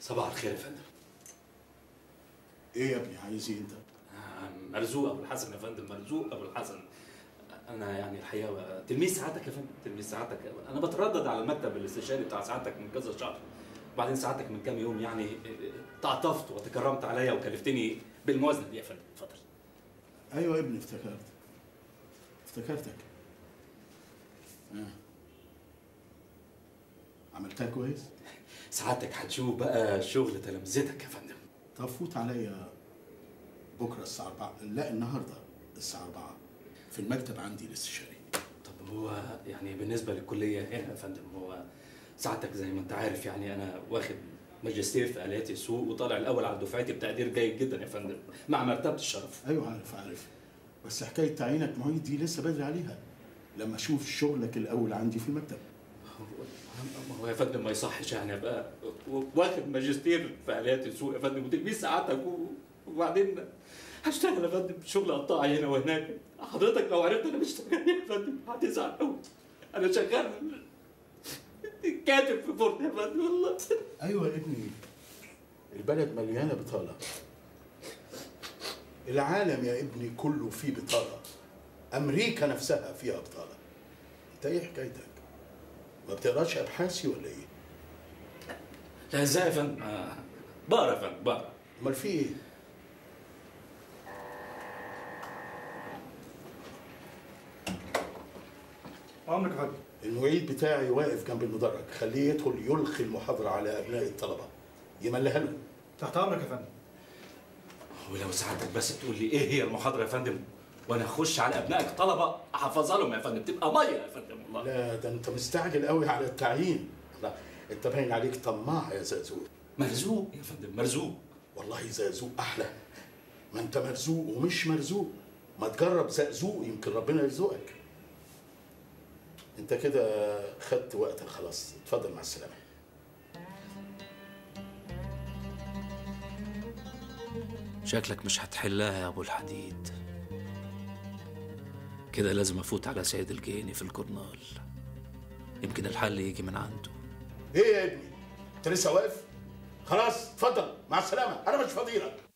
صباح الخير يا فندم ايه يا ابني عايز ايه انت آه، مرزوق ابو الحسن يا فندم مرزوق ابو الحسن انا يعني الحقيقه تلميذ سعادتك يا فندم تلميذ سعادتك انا بتردد على المكتب الاستشاري بتاع سعادتك من كذا شهر وبعدين سعادتك من كام يوم يعني تعاطفت وتكرمت عليا وكلفتني بالموازنه دي يا فندم اتفضل ايوه يا ابني افتكرت افتكرتك آه. عملتها كويس سعادتك هتشوف بقى شغل تلامذتك يا فندم طب فوت عليا بكره الساعه 4 لا النهارده الساعه 4 في المكتب عندي الاستشاري طب هو يعني بالنسبه للكليه هنا يا فندم هو سعادتك زي ما انت عارف يعني انا واخد ماجستير في اليات السوق وطالع الاول على دفعتي بتقدير جيد جدا يا فندم مع مرتبه الشرف ايوه عارف عارف بس حكايه تعيينك معيد دي لسه بدري عليها لما اشوف شغلك الاول عندي في المكتب ما هو يا فندم ما يصحش يعني ابقى واخد ماجستير في اليات السوق يا فندم وتلميذ سعادتك و- وبعدين هشتغل يا فندم شغل قطاعي هنا وهناك حضرتك لو عرفت انا بشتغل إيه يا فندم هتزعل قوي انا شغال كاتب في فرن يا فندم والله ايوه يا ابني البلد مليانه بطاله العالم يا ابني كله فيه بطاله امريكا نفسها فيها بطاله انت ايه حكايتك ما بتقراش ابحاثي ولا ايه لا ازاي يا فندم آه، بقرا يا فندم بقرا امال في ايه عمرك يا فندم المعيد بتاعي واقف جنب المدرج خليه يدخل يلقي المحاضره على ابناء الطلبه يملها لهم تحت امرك يا فندم ولو سعادتك بس تقول لي ايه هي المحاضره يا فندم وانا اخش على ابنائك طلبه احفظها لهم يا فندم تبقى ميه يا فندم والله لا ده انت مستعجل قوي على التعيين لا انت باين عليك طماع يا زازوق مرزوق يا فندم مرزوق والله زقزوق احلى ما انت مرزوق ومش مرزوق ما تجرب زقزوق يمكن ربنا يرزقك انت كده خدت وقتك خلاص اتفضل مع السلامه شكلك مش هتحلها يا ابو الحديد كده لازم افوت على سيد الجيني في الجورنال يمكن الحل يجي من عنده ايه يا ابني انت لسه واقف خلاص اتفضل مع السلامه انا مش فاضيلك